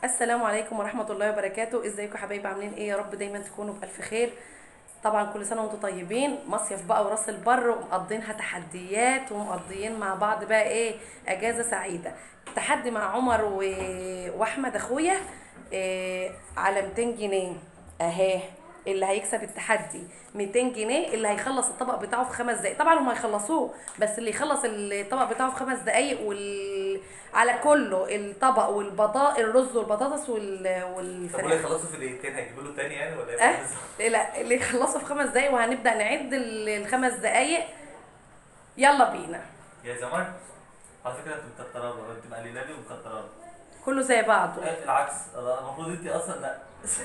السلام عليكم ورحمة الله وبركاته ازيكم يا حبايبي عاملين ايه يا رب دايما تكونوا بألف خير طبعا كل سنة وانتم طيبين مصيف بقى وراس البر ومقضينها تحديات ومقضيين مع بعض بقى ايه اجازة سعيدة تحدي مع عمر و... واحمد اخويا إيه على 200 جنيه اهي اللي هيكسب التحدي 200 جنيه اللي هيخلص الطبق بتاعه في خمس دقايق طبعا هم هيخلصوه بس اللي يخلص الطبق بتاعه في خمس دقايق وال... على كله الطبق والبطاطا الرز والبطاطس وال... طب واللي والفراخ يخلصوا في دقيقتين هيجيبوا له تاني يعني ولا اه ايه؟ لا اللي يخلصوا في خمس دقايق وهنبدا نعد ال- الخمس دقايق يلا بينا يا زمان على فكره انت مكترها له انت مقلله لي ومكترها له كله زي بعضه إيه، العكس أنا المفروض انت اصلا لا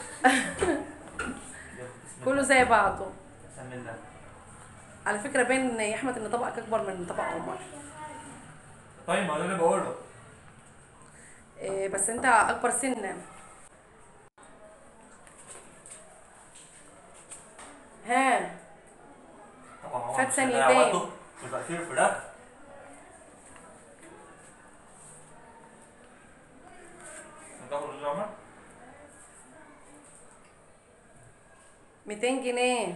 يلا، بسم كله الله. زي بعضه بسم الله على فكره باين يا احمد ان طبقك اكبر من طبق عمر طيب ما انا اللي بقول له إيه بس انت اكبر سنا ها طبعا هو فات مش ثانيتين. هيضيع وقته في تأثير الفراخ 200 جنيه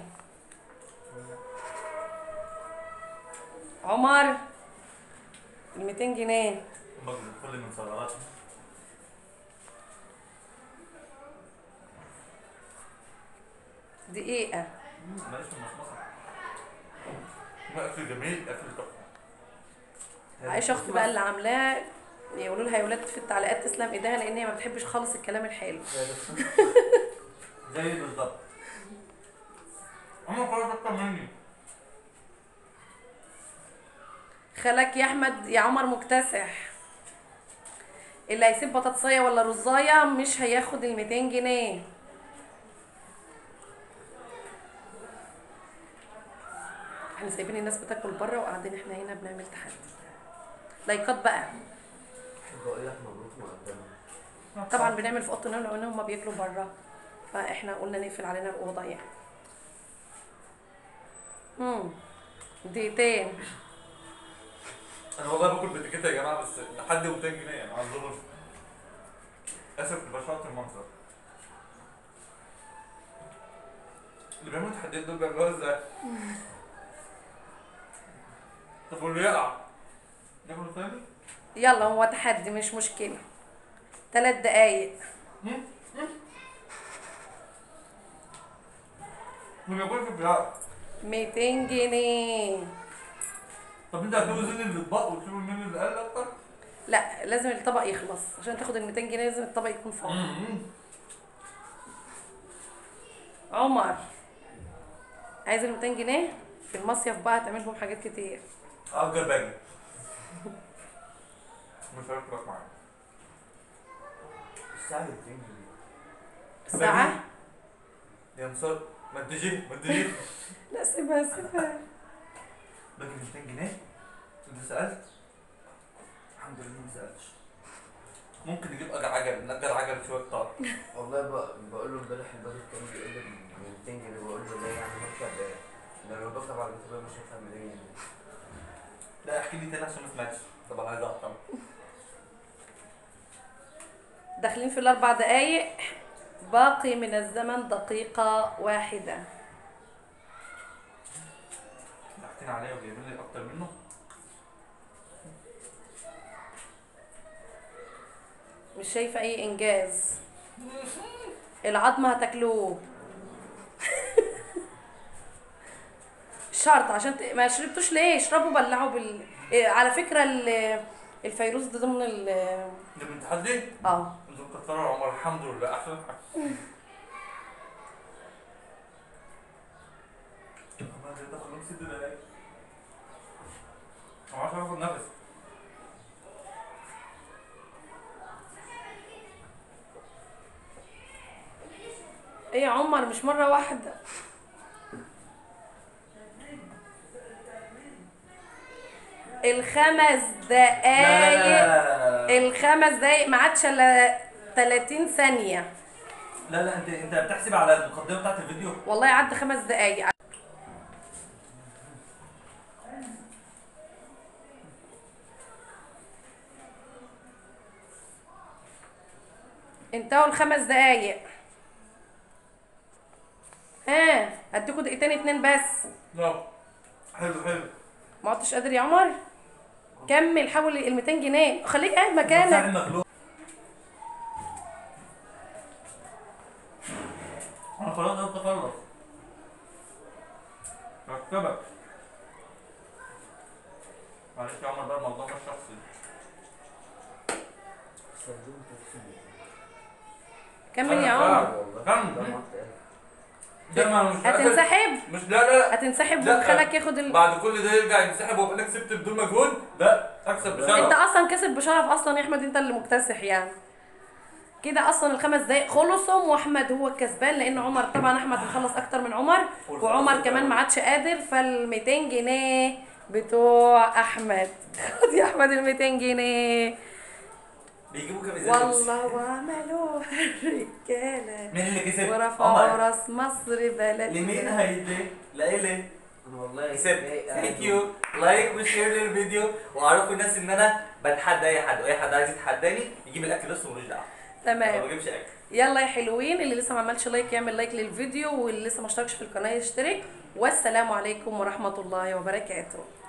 عمر ال 200 جنيه كل من ثغرات دقيقه ماليش في المصمصة ما اكل جميل اكل تحفه عائشه اختي بقى اللي عاملاه يقولوا لها يا ولاد في التعليقات تسلم ايديها لان هي ما بتحبش خالص الكلام الحلو زي بالظبط انا خلاص اكتر مني خالك يا احمد يا عمر مكتسح اللي هيسيب بطاطسايه ولا رزايه مش هياخد ال 200 جنيه احنا سايبين الناس بتاكل بره وقاعدين احنا هنا بنعمل تحدي لايكات بقى بقول لك مبروك مقدما طبعا بنعمل في اوضه النوم لو ان هم بياكلوا بره فاحنا قلنا نقفل علينا الاوضه يعني امم دقيقتين انا والله باكل بتيكيت يا جماعه بس لحد 200 جنيه يعني اعذروني اسف لبشاعة المنظر اللي بيعملوا تحديات دول بيعملوها ازاي؟ طب واللي يقع ياكلوا تاني؟ يلا هو تحدي مش مشكله ثلاث دقايق واللي ياكلش بيقع 200 جنيه طب انت هتوزن الاطباق وتشوف مين اللي قال اكتر؟ لا لازم الطبق يخلص عشان تاخد ال 200 جنيه لازم الطبق يكون فاضي عمر عايز ال 200 جنيه في المصيف بقى هتعمل بهم حاجات كتير اجر باجي مش هيفرق معايا الساعة 200 جنيه الساعة يا نصر ما تجي ما تجي لا سيبها سيبها باجي 200 جنيه انت سالت الحمد لله ما سالتش ممكن نجيب اجر عجل نأجر عجل شويه طار والله ب- بقول له امبارح الراجل كان بيقول لي ب 200 جنيه بقول له ليه يعني مركب ايه؟ ده لو بركب على اليوتيوب مش هدفع 200 جنيه لا احكي لي تاني عشان ما سمعتش طبعا عايز احطم داخلين في الاربع دقايق باقي من الزمن دقيقة واحدة ضحكين عليا وجايبين لي اكتر منه مش شايفة أي إنجاز العظم هتاكلوه شرط عشان ت... ما شربتوش ليه اشربوا بلعوا بال إيه، على فكرة ال- الفيروز ده ضمن ال ده من تحدي اه انتوا مكتروا عمر الحمد لله احسن حاجه عمال زي دخل لهم ست دقايق ما عارف اخد نفس ايه يا عمر مش مرة واحدة الخمس دقايق الخمس دقايق ما عادش الا 30 ثانية لا لا انت انت بتحسب على المقدمه بتاعت الفيديو والله عدى خمس دقايق انتهوا الخمس دقايق ها اديكوا دقيقتين اتنين بس لا حلو حلو ما عدتش قادر يا عمر كمل حول ال 200 جنيه خليك قاعد مكانك مساعد مخلوق انا خلاص قلت اخلص ركبك معلش يا عمر بقى الموضوع مش شخصي صدقني تفصيل كمل يا أنا عمر فاهم. والله كم؟ ده معطل. ده ما مش هتنسحب مش لا لا لا هتنسحب لا. وخلك ياخد ال... بعد كل ده يرجع ينسحب وابقى انا كسبت بدون مجهود لا اكسب انت بشرف اصلا كسب بشرف اصلا يا احمد انت اللي مكتسح يعني كده اصلا الخمس دقايق خلصوا واحمد هو الكسبان لان عمر طبعا احمد مخلص اكتر من عمر وعمر كمان ما عادش قادر فال 200 جنيه بتوع احمد خد يا احمد ال 200 جنيه بيجيبوا كام ازاي والله وعملوا الرجاله مين اللي كسب؟ ورفعوا عمر راس مصر بلد لمين هيدي؟ لإلي انا والله كسبت إيه، ثانك أنا- يو لايك وشير للفيديو واعرفوا الناس ان انا بتحدى اي حد واي حد عايز يتحداني يجيب الاكل بس وملوش دعوه انا ما تمام بجيبش اكل يلا يا حلوين اللي لسه ما عملش لايك يعمل لايك للفيديو واللي لسه ما اشتركش في القناه يشترك والسلام عليكم ورحمه الله وبركاته